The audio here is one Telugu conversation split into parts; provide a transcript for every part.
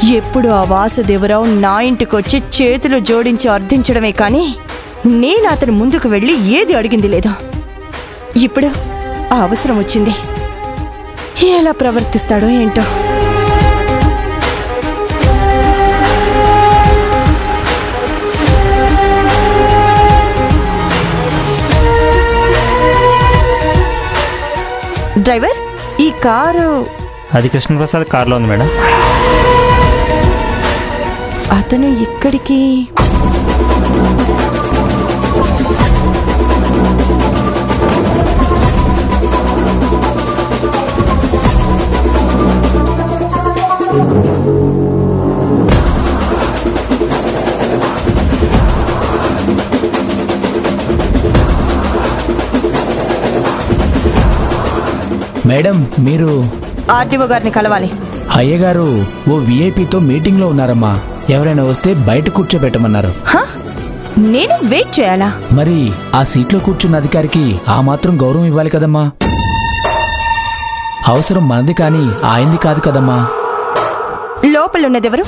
ఎప్పుడు ఆ వాసుదేవరావు నా ఇంటికొచ్చి చేతులు జోడించి అర్థించడమే కానీ నేను అతని ముందుకు వెళ్ళి ఏది అడిగింది లేదా ఇప్పుడు ఆ అవసరం వచ్చింది ఎలా ప్రవర్తిస్తాడో ఏంటో డ్రైవర్ ఈ కారు అది కృష్ణప్రసాద్ కార్లో ఉంది మేడం అతను ఇక్కడికి మేడం మీరు ఆర్డీఓ గారిని కలవాలి అయ్యగారు ఓ విఐపితో మీటింగ్లో ఉన్నారమ్మా ఎవరైనా వస్తే బయట కూర్చోబెట్టమన్నారు హ? నేను వెయిట్ చేయాలా మరి ఆ సీట్లో కూర్చున్న అధికారికి ఆ మాత్రం గౌరవం ఇవ్వాలి కదమ్మా అవసరం మనది కానీ ఆయనది కాదు కదమ్మా లోపలున్నదెవరు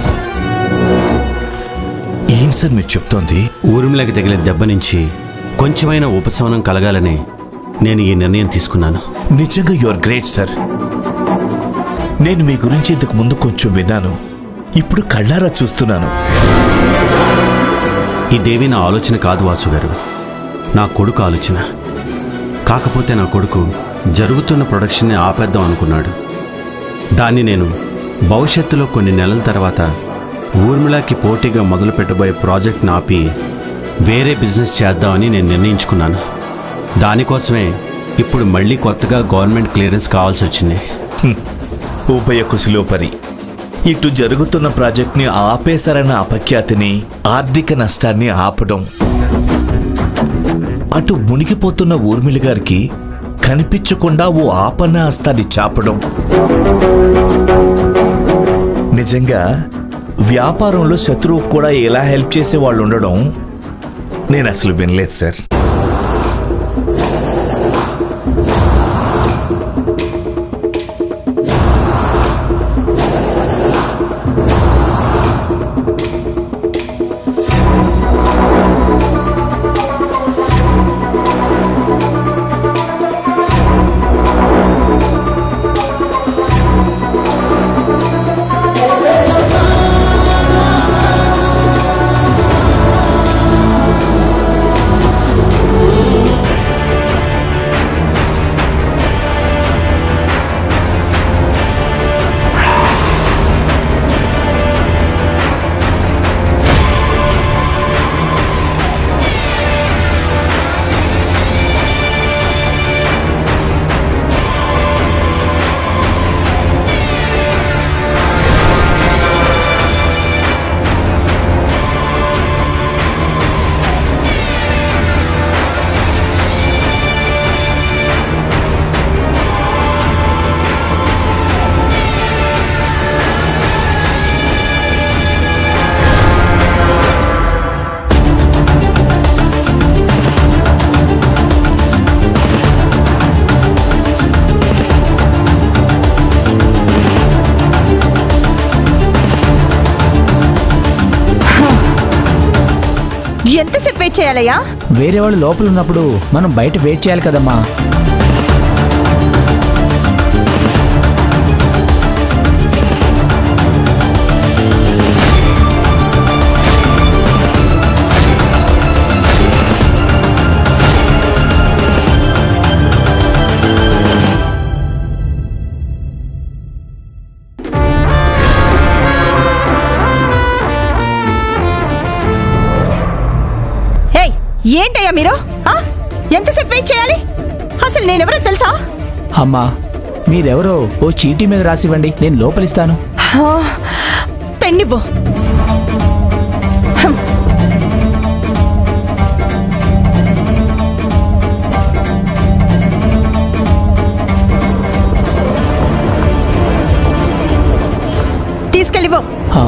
ఏం సార్ మీరు చెప్తోంది ఊరిమిలకి తగిలిన దెబ్బ నుంచి కొంచెమైనా ఉపశమనం కలగాలని నేను ఈ నిర్ణయం తీసుకున్నాను నిజంగా యు ఆర్ గ్రేట్ సార్ నేను మీ గురించి ఇంతకు ముందు కొంచెం విన్నాను ఇప్పుడు కళ్ళారా చూస్తున్నాను ఇదేమీ నా ఆలోచన కాదు వాసు గారు నా కొడుకు ఆలోచన కాకపోతే నా కొడుకు జరుగుతున్న ప్రొడక్షన్ని ఆపేద్దాం అనుకున్నాడు దాన్ని నేను భవిష్యత్తులో కొన్ని నెలల తర్వాత ఊర్మిళకి పోటీగా మొదలు పెట్టబోయే ప్రాజెక్ట్ని ఆపి వేరే బిజినెస్ చేద్దామని నేను నిర్ణయించుకున్నాను దానికోసమే ఇప్పుడు మళ్ళీ కొత్తగా గవర్నమెంట్ క్లియరెన్స్ కావాల్సి వచ్చింది ఉభయ కుశలో పరి ఇటు జరుగుతున్న ప్రాజెక్ట్ని ఆపేశారన్న అపఖ్యాతిని ఆర్థిక నష్టాన్ని ఆపడం అటు మునిగిపోతున్న ఊర్మిళ గారికి కనిపించకుండా ఓ ఆపన్న హస్తాన్ని చాపడం నిజంగా వ్యాపారంలో శత్రువుకు కూడా ఎలా హెల్ప్ చేసే వాళ్ళు ఉండడం నేను అసలు వినలేదు సార్ ఎంతసేపు వెయిట్ చేయాలయ్యా వేరే వాళ్ళు లోపల ఉన్నప్పుడు మనం బయట వెయిట్ చేయాలి కదమ్మా హే ఏంటయ్యా మీరు ఆ? ఎంతసేపు వెయిట్ చేయాలి అసలు నేనెవరో తెలుసా అమ్మా మీరెవరో ఓ చీటీ మీద రాసివ్వండి నేను లోపలిస్తాను ఆ, పెన్నివ్వు హం. తీసుకెళ్ళివ్వు హా.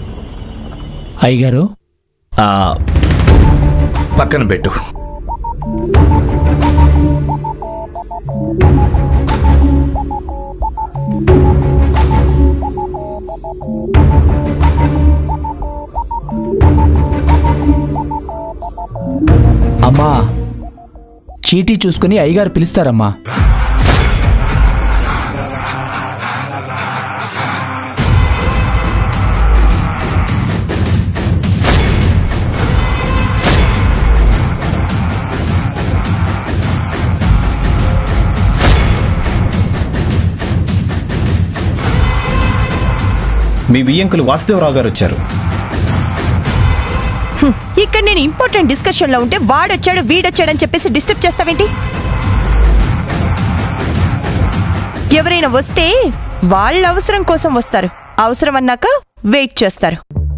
అయ్యగారు ఆ, పక్కన పెట్టు అమ్మా చీటీ చూసుకుని అయ్యగారు పిలుస్తారమ్మా మీ వియ్యంకులు వాసుదేవరావు గారు వచ్చారు ఇక్కడ నేను ఇంపార్టెంట్ డిస్కషన్ లో ఉంటే వాడొచ్చాడు వీడొచ్చాడని చెప్పేసి డిస్టర్బ్ చేస్తావేంటి ఎవరైనా వస్తే వాళ్ళ అవసరం కోసం వస్తారు అవసరం అన్నాక వెయిట్ చేస్తారు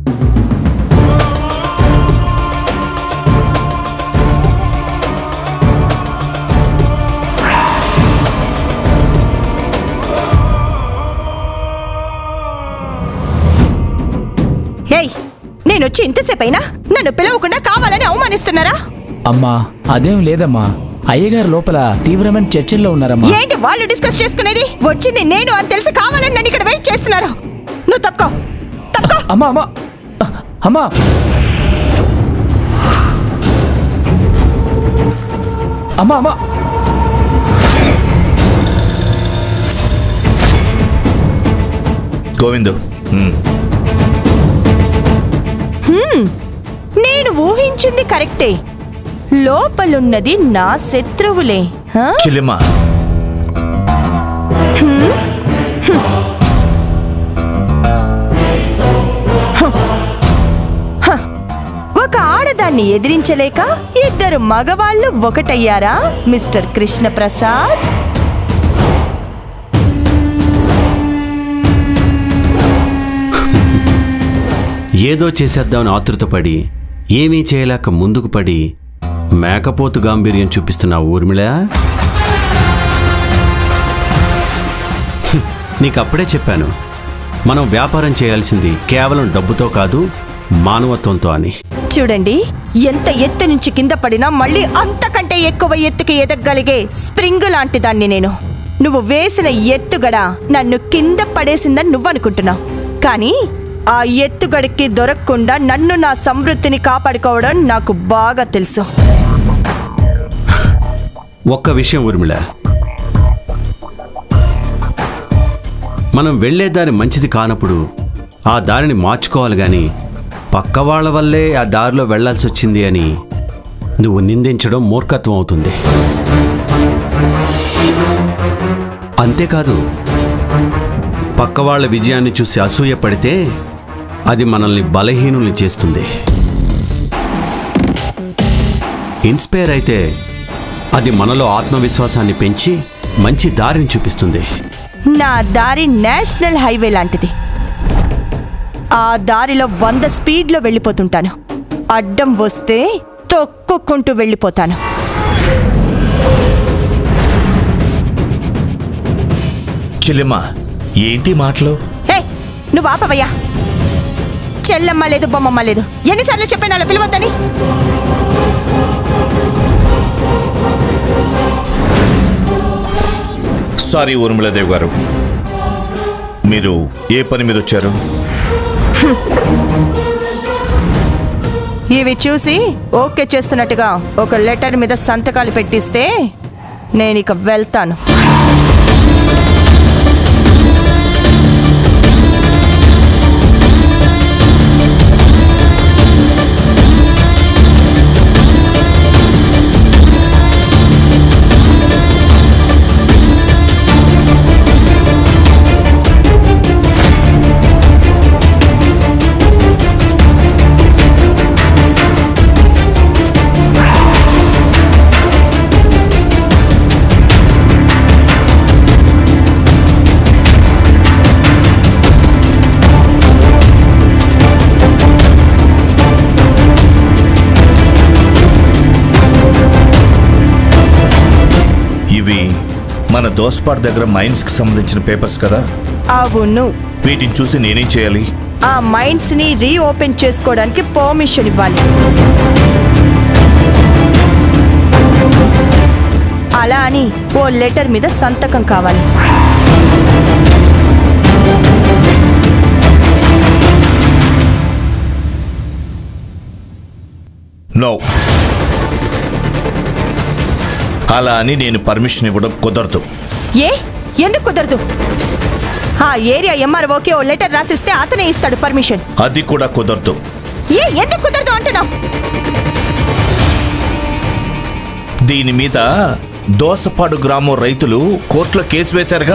ఏయ్ నేను వచ్చి ఇంతసేపు అయినా నన్ను పిలవకుండా కావాలని అవమానిస్తున్నారా అమ్మా అదేం లేదమ్మా అయ్యగారు లోపల తీవ్రమైన చర్చల్లో ఉన్నారమ్మా ఏంటి వాళ్ళు డిస్కస్ చేసుకునేది వచ్చింది నేను అని తెలిసి కావాలని నన్ను ఇక్కడ వెయిట్ చేస్తున్నారు నువ్వు తప్పుకో తప్పుకో అమ్మా అమ్మా అమ్మా అమ్మా అమ్మా గోవిందు మ్మ్. నేను ఊహించింది కరెక్టే లోపలున్నది నా శత్రువులే హా? చెల్లెమ్మా ఒక ఆడదాన్ని ఎదిరించలేక ఇద్దరు మగవాళ్ళు ఒకటయ్యారా మిస్టర్ కృష్ణ ప్రసాద్ ఏదో చేసేద్దామని ఆతృతపడి ఏమీ చేయలేక ముందుకు పడి మేకపోతు గాంభీర్యం చూపిస్తున్న ఊర్మిళ హ్మ్, నీకప్పుడే చెప్పాను మనం వ్యాపారం చేయాల్సింది కేవలం డబ్బుతో కాదు మానవత్వంతో అని చూడండి ఎంత ఎత్తు నుంచి కింద పడినా మళ్ళీ అంతకంటే ఎక్కువ ఎత్తుకి ఎదగగలిగే స్ప్రింగ్ లాంటి దాన్ని నేను నువ్వు వేసిన ఎత్తుగడ నన్ను కింద పడేసిందని నువ్వనుకుంటున్నావు కానీ ఆ ఎత్తుగడికి దొరకకుండా నన్ను నా సమృద్ధిని కాపాడుకోవడం నాకు బాగా తెలుసు ఒక్క విషయం ఊర్మిళ మనం వెళ్లే దారి మంచిది కానప్పుడు ఆ దారిని మార్చుకోవాలి గాని పక్క వాళ్ళ వల్లే ఆ దారిలో వెళ్లాల్సి వచ్చింది అని నువ్వు నిందించడం మూర్ఖత్వం అవుతుంది అంతేకాదు పక్క వాళ్ళ విజయాన్ని చూసి అసూయ పడితే అది మనల్ని బలహీనుల్ని చేస్తుంది ఇన్స్పైర్ అయితే అది మనలో ఆత్మవిశ్వాసాన్ని పెంచి మంచి దారిని చూపిస్తుంది నా దారి నేషనల్ హైవే లాంటిది ఆ దారిలో వంద స్పీడ్లో వెళ్ళిపోతుంటాను అడ్డం వస్తే తొక్కుకుంటూ వెళ్ళిపోతాను చెల్లెమ్మా ఏంటి మాటలు హే నువ్వు ఆపవయ్యా చెల్లమ్మ లేదు బొమ్మమ్మ లేదు ఎన్నిసార్లు చెప్పాను అలా పిలవద్దని సారీ ఊర్మిళదేవ్ గారు మీరు ఏ పని మీద వచ్చారు ఇవి చూసి ఓకే చేస్తున్నట్టుగా ఒక లెటర్ మీద సంతకాలు పెట్టిస్తే నేను ఇక వెళ్తాను ఇవి మన దోస్పాట్ దగ్గర మైన్స్ కి సంబంధించిన పేపర్స్ కదా అవును వీటిని చూసి నేనేం చేయాలి ఆ మైండ్స్ ని రీఓపెన్ చేసుకోవడానికి పర్మిషన్ ఇవ్వాలి కానీ ఓ లెటర్ మీద సంతకం కావాలి నో అలా అని నేను పర్మిషన్ ఇవ్వడం కుదరదు ఏ ఎందుకు కుదరదు ఆ ఏరియా ఎంఆర్ఓకి ఓ లెటర్ రాసిస్తే అతనే ఇస్తాడు పర్మిషన్ అది కూడా కుదరదు ఏ ఎందుకు కుదరదు అంటున్నావు దీని మీద దోసపాడు గ్రామం రైతులు కోర్టులో కేసు వేశారుగా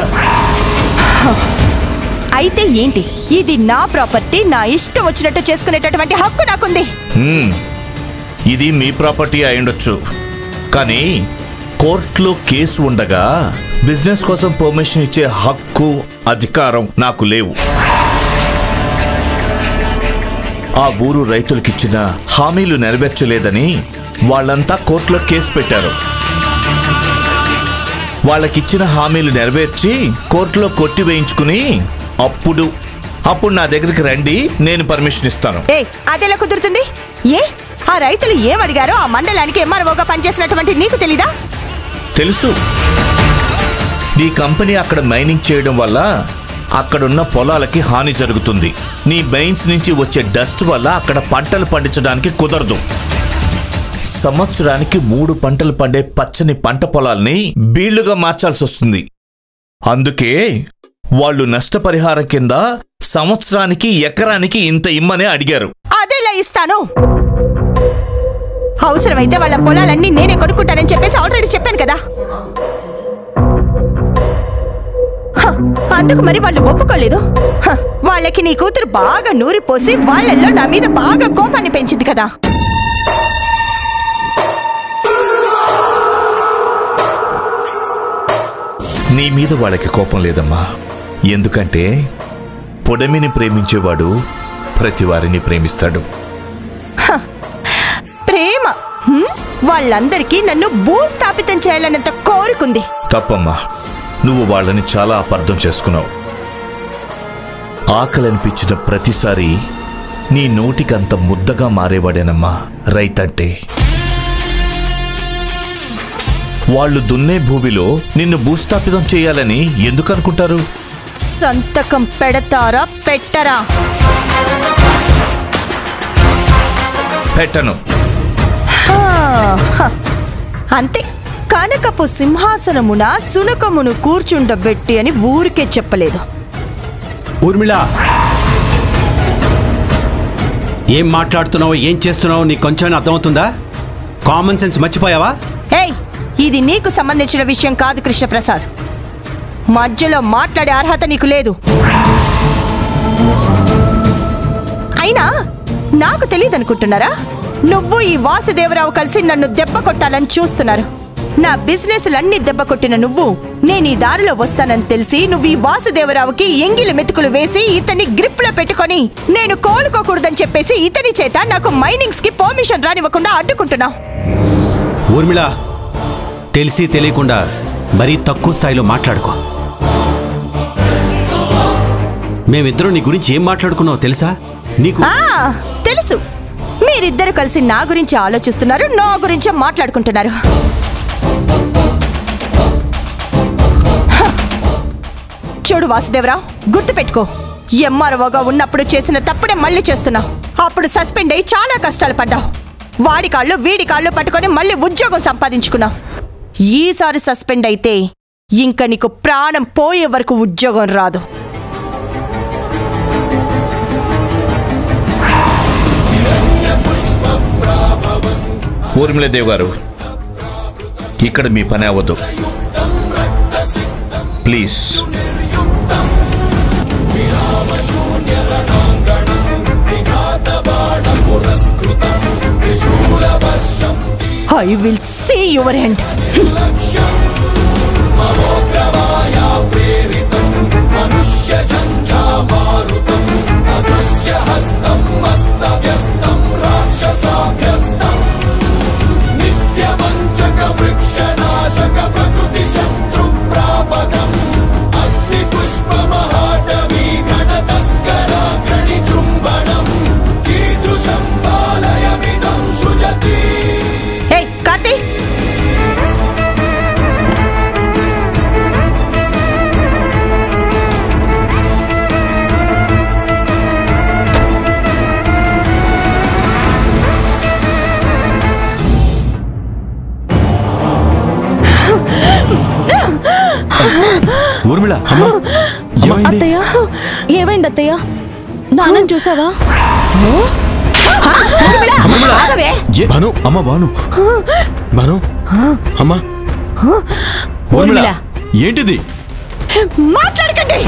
అయితే ఏంటి ఇది నా ప్రాపర్టీ నా ఇష్టం వచ్చినట్టు చేసుకునేటటువంటి హక్కు నాకుంది హ్మ్. ఇది మీ ప్రాపర్టీ అయి కానీ కోర్టులో కేసు ఉండగా బిజినెస్ కోసం పర్మిషన్ ఇచ్చే హక్కు అధికారం నాకు లేవు ఆ ఊరు రైతులకిచ్చిన హామీలు నెరవేర్చలేదని వాళ్ళంతా కోర్టులో కేసు పెట్టారు వాళ్ళకిచ్చిన హామీలు నెరవేర్చి కోర్టులో కొట్టి వేయించుకుని అప్పుడు అప్పుడు నా దగ్గరికి రండి నేను పర్మిషన్ ఇస్తాను ఏ అదెలా కుదురుతుంది ఏ ఆ రైతులు ఏమడిగారో ఆ మండలానికి ఎంఆర్ఓగా పనిచేసినటువంటి నీకు తెలీదా తెలుసు నీ కంపెనీ అక్కడ మైనింగ్ చేయడం వల్ల అక్కడున్న పొలాలకి హాని జరుగుతుంది నీ బైన్స్ నుంచి వచ్చే డస్ట్ వల్ల అక్కడ పంటలు పండించడానికి కుదరదు సంవత్సరానికి మూడు పంటలు పండే పచ్చని పంట పొలాల్ని బీళ్లుగా మార్చాల్సి వస్తుంది అందుకే వాళ్ళు నష్టపరిహారం కింద సంవత్సరానికి ఎకరానికి ఇంత ఇమ్మనే అడిగారు అదెలా ఇస్తాను అవసరమైతే వాళ్ళ పొలాలన్నీ నేనే కొనుక్కుంటానని చెప్పేసి ఆల్రెడీ చెప్పాను కదా హ, అందుకు మరి వాళ్ళు ఒప్పుకోలేదు హ, వాళ్ళకి నీ కూతురు బాగా నూరిపోసి వాళ్ళల్లో నా మీద బాగా కోపాన్ని పెంచింది కదా నీ మీద వాళ్ళకి కోపం లేదమ్మా ఎందుకంటే పొడమిని ప్రేమించేవాడు ప్రతి వారిని ప్రేమిస్తాడు ప్రేమ హ్మ్? వాళ్ళందరికీ నన్ను భూస్థాపితం చేయాలన్నంత కోరుకుంది తప్పమ్మా నువ్వు వాళ్ళని చాలా అపార్థం చేసుకున్నావు ఆకలనిపించిన ప్రతిసారి నీ నోటికంత ముద్దగా మారేవాడేనమ్మా రైతంటే వాళ్ళు దున్నే భూమిలో నిన్ను భూస్థాపితం చేయాలని ఎందుకు అనుకుంటారు సంతకం పెడతారా పెట్టరా పెట్టను హా, హ. అంతే కనకపు సింహాసనమున సునకమును కూర్చుండబెట్టి అని ఊరికే చెప్పలేదు ఊర్మిళ ఏం మాట్లాడుతున్నావో ఏం చేస్తున్నావో నీకు కొంచెం అర్థమవుతుందా కామన్ సెన్స్ మర్చిపోయావా ఏయ్ ఇది నీకు సంబంధించిన విషయం కాదు కృష్ణప్రసాద్ మధ్యలో మాట్లాడే అర్హత నీకు లేదు అయినా నాకు తెలియదనుకుంటున్నారా నువ్వు ఈ వాసుదేవరావు కలిసి నన్ను దెబ్బ కొట్టాలని చూస్తున్నారు నా బిజినెస్లన్నీ దెబ్బ కొట్టిన నువ్వు నేను ఈ దారిలో వస్తానని తెలిసి నువ్వు ఈ వాసుదేవరావుకి ఎంగిలి మెతుకులు వేసి ఇతన్ని గ్రిప్లో పెట్టుకొని నేను కోలుకోకూడదని చెప్పేసి ఇతని చేత నాకు మైనింగ్స్ కి పర్మిషన్ రానివ్వకుండా అడ్డుకుంటున్నావు ఊర్మిళ తెలిసి తెలియకుండా మరీ తక్కువ స్థాయిలో మాట్లాడుకో మేమిద్దరం నీ గురించి ఏం మాట్లాడుకున్నావో తెలుసా నీకు ఆ తెలుసు మీరిద్దరు కలిసి నా గురించి ఆలోచిస్తున్నారు నా గురించే మాట్లాడుకుంటున్నారు హ! చూడు వాసుదేవరావు గుర్తుపెట్టుకో ఎంఆర్ఓగా ఉన్నప్పుడు చేసిన తప్పుడే మళ్ళీ చేస్తున్నావు అప్పుడు సస్పెండ్ అయ్యి చాలా కష్టాలు పడ్డావు వాడి కాళ్ళు వీడి కాళ్ళు పట్టుకొని మళ్ళీ ఉద్యోగం సంపాదించుకున్నావు ఈసారి సస్పెండ్ అయితే ఇంక నీకు ప్రాణం పోయే వరకు ఉద్యోగం రాదు ఊర్మిళదేవ్ గారు ఇక్కడ మీ పని అవ్వదు please I will see your end ఏయ్ కార్తీ ఊర్మిళ అమ్మా ఏమైంది అత్తయ్య ఏమైంది అత్తయ్య నాన్నని చూసావా ఆగవే ఏ- భాను అమ్మ భాను భాను అమ్మా ఊర్మిళ ఊర్మిళ. ఏంటిది మాట్లాడకండి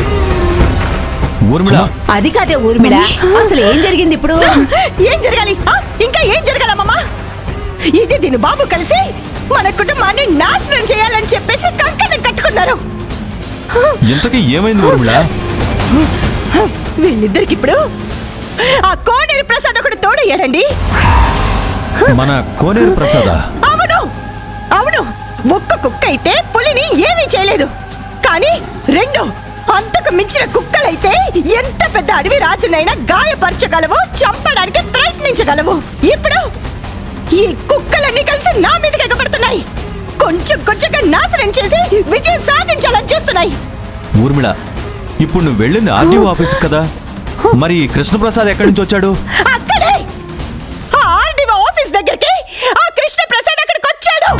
ఊర్మిళ అది కాదే ఊర్మిళ అసలు ఏం జరిగింది ఇప్పుడు ఏం జరగాలి ఆ? ఇంకా ఏం జరగాలమ్మా ఇది దీని బాబు కలిసి మన కుటుంబాన్ని నాశనం చేయాలని చెప్పేసి కంకణం కట్టుకున్నారు ఇంతకీ ఏమైంది ఊర్మిళ వీళ్ళిద్దరికి ఇప్పుడు ఆ కోనేరు ప్రసాద్ ఒకటి తోడయ్యాడండి మన కోనేరు ప్రసాద అవును అవును ఒక్క కుక్క అయితే పులిని ఏమీ చేయలేదు కానీ రెండు అంతకు మించిన కుక్కలైతే ఎంత పెద్ద అడవి రాజునైనా గాయపరచగలవు చంపడానికి ప్రయత్నించగలవు ఇప్పుడు ఈ కుక్కలన్నీ కలిసి నా మీదకి ఎగబడుతున్నాయి కొంచెం కొంచెంగా నాశనం చేసి విజయం సాధించాలని చూస్తున్నాయి ఊర్మిళ ఇప్పుడు నువ్వు వెళ్ళింది ఆర్డీఓ ఆఫీస్ కదా మరి కృష్ణప్రసాద్ ఎక్కడి నుంచి వచ్చాడు అక్కడే ఆ ఆర్డీఓ ఆఫీస్ దగ్గరికి ఆ కృష్ణ ప్రసాద్ అక్కడికి వచ్చాడు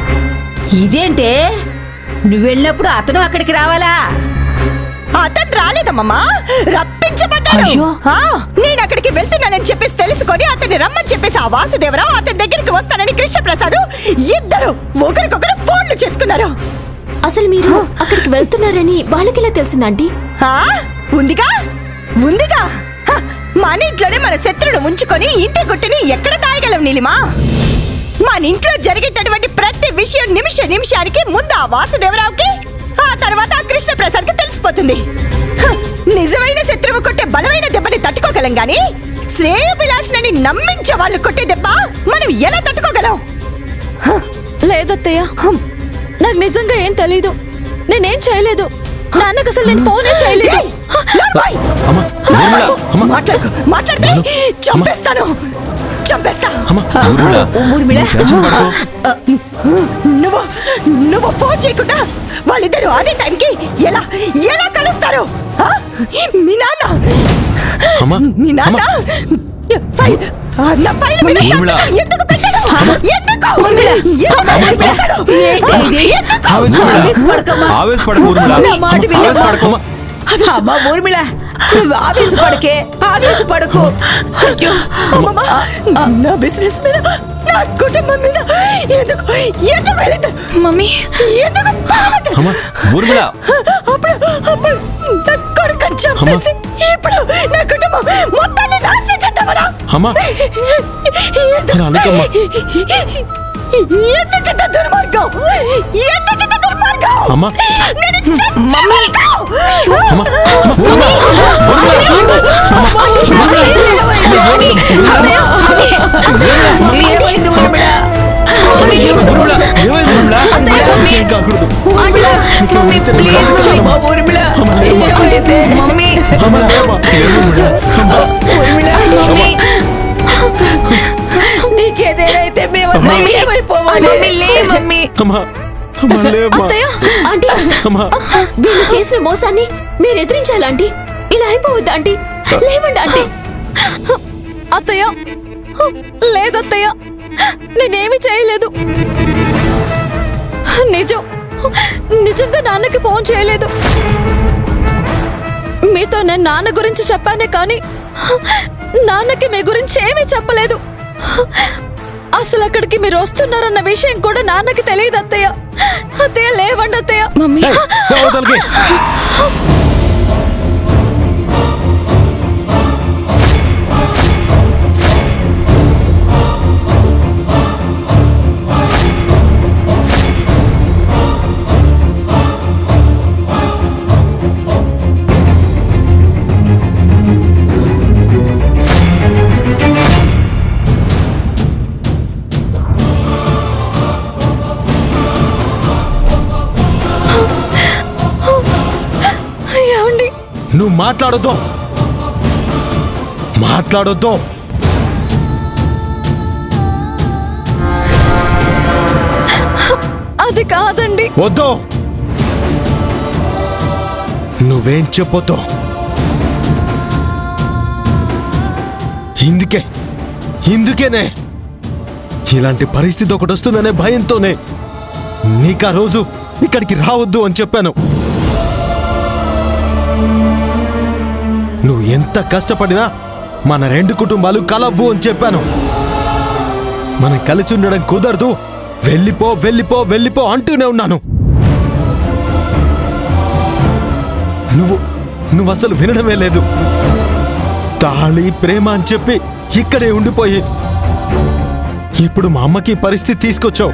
ఇదేంటే నువ్వు వెళ్ళినప్పుడు అతను అక్కడికి రావాలా అతను రాలేదమ్మా రప్పించబడ్డాడు అయ్యో. ఆ, నేను అక్కడికి వెళ్తున్నానని చెప్పేసి తెలుసుకొని అతన్ని రమ్మని చెప్పేసి ఆ వాసుదేవరావు అతని దగ్గరికి వస్తానని కృష్ణప్రసాద్ ఇద్దరు ఒకరికొకరు ఫోన్లు చేసుకున్నారు అసలు మీరు అక్కడికి వెళ్తున్నారని వాళ్ళకిలా తెలిసిందంటీ ఆ, ఉందిగా ఉందిగా హ, మన ఇంట్లోనే మన శత్రువును ఉంచుకొని ఇంటి గుట్టుని ఎక్కడ దాయగలం నీలిమా మన ఇంట్లో జరిగేటటువంటి ప్రతి విషయం నిమిష నిమిషానికి ముందు ఆ వాసుదేవరావుకి ఆ తర్వాత ఆ కృష్ణ ప్రసాద్కి తెలిసిపోతుంది హ, నిజమైన శత్రువు కొట్టే బలమైన దెబ్బని తట్టుకోగలం గాని శ్రేయభిలాషణని నమ్మించే వాళ్ళు కొట్టే దెబ్బ మనం ఎలా తట్టుకోగలం లేదత్తయ్య నాకు నిజంగా ఏం తెలీదు నేనేం చేయలేదు నాన్నకు అసలు నేను ఫోనే చేయలేదు ఏయ్, నోర్మోయ్! అమ్మా ఊర్మిళ అమ్మా మాట్లాడుకో మాట్లాడితే చంపేస్తాను చంపేస్తా అమ్మా ఊర్మిళ ఊర్మిళ. నువ్వు టెన్షన్ పడకు. నువ్వు నువ్వు ఫోన్ చేయకుండా వాళ్ళిద్దరు అదే టైంకి ఎలా ఎలా కలుస్తారు ఆ? మీ నాన్న అమ్మా మీ నాన్న ఫైల్ ఆ, నా ఫైల్ మీద ఊర్మిళ. సంతకం ఎందుకు పెట్టాడు ఎందుకు ఎందుకు చేశాడు? ఏంటి ఇది? ఎందుకు? ఆవేశపడకమ్మా. ఆవేశపడకు ఊర్మిళ నా మాట వినమ్మా. ఆవేశపడకమ్మా అమ్మా ఊర్మిళ నువ్వు ఆవేశపడకే ఆవేశపడకు అయ్యో అమ్మమ్మ, నా బిజినెస్ మీద నా కుటుంబం మీద ఎందుకు ఎందుకు వెళ్ళదు మమ్మీ ఎందుకు పావట? అమ్మా ఊర్మిళ అప్పుడు అప్పుడు నా కొడుకుని చంపేసి ఇప్పుడు నా కుటుంబం మొత్తాన్ని నాశనం చేద్దామనా అమ్మా అలా అనకమ్మా. ఎందుకు ఇంత దుర్మార్గం ఎందుకు ఇంత దుర్మార్గం అమ్మా నేను చంపేస్తాను. అమ్మా ఊర్మిళ ఏమైంది ఊర్మిళ ఊర్మిళ ఏమైంది ఊర్మిళ ఏం కాకూడదు ప్లీజ్ అమ్మా ఊర్మిళ ఏమైంది మమ్మీ అమ్మా లేమ్మా. ఏం ఊర్మిళ ఊర్మిళ మమ్మీ నీకేదేనైతే మేమందరం ఏమైపోవాలి మమ్మీ లే మమ్మీ అమ్మా అమ్మా లేమ్మా అత్తయ్య ఆంటీ అమ్మా వీళ్ళు చేసిన మోసాన్ని మీరు ఎదిరించాలి ఆంటీ ఇలా అయిపోవద్దు ఆంటీ లేవండి ఆంటీ అత్తయ్య లేదత్తయ్య నేనేమి చేయలేదు నిజం నిజంగా నాన్నకి ఫోన్ చేయలేదు మీతో నేను నాన్న గురించి చెప్పానే కానీ నాన్నకి మీ గురించి ఏమీ చెప్పలేదు అసలు అక్కడికి మీరు వస్తున్నారన్న విషయం కూడా నాన్నకి తెలియదు అత్తయ్య అత్తయ్య లేవండి అత్తయ్య మమ్మీ అవతలకి ఏమండి నువ్వు మాట్లాడొద్దు మాట్లాడొద్దు అది కాదండి వద్దు నువ్వేం చెప్పొద్దు ఇందుకే ఇందుకేనే ఇలాంటి పరిస్థితి ఒకటి వస్తుందనే భయంతోనే నీకు ఆ రోజు ఇక్కడికి రావద్దు అని చెప్పాను నువ్వు ఎంత కష్టపడినా మన రెండు కుటుంబాలు కలవ్వు అని చెప్పాను మనం కలిసి ఉండడం కుదరదు వెళ్ళిపో వెళ్ళిపో వెళ్ళిపో అంటూనే ఉన్నాను నువ్వు నువ్వు అసలు వినడమే లేదు తాళి ప్రేమ అని చెప్పి ఇక్కడే ఉండిపోయి ఇప్పుడు మా అమ్మకి ఈ పరిస్థితి తీసుకొచ్చావు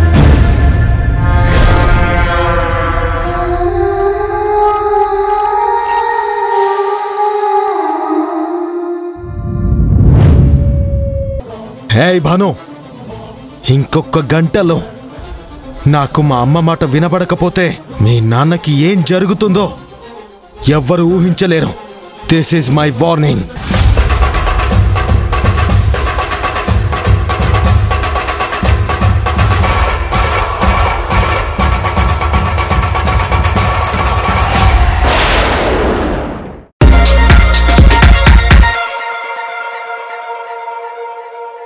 హే భాను ఇంకొక గంటలో నాకు మా అమ్మ మాట వినబడకపోతే మీ నాన్నకి ఏం జరుగుతుందో ఎవ్వరు ఊహించలేరు దిస్ ఈజ్ మై వార్నింగ్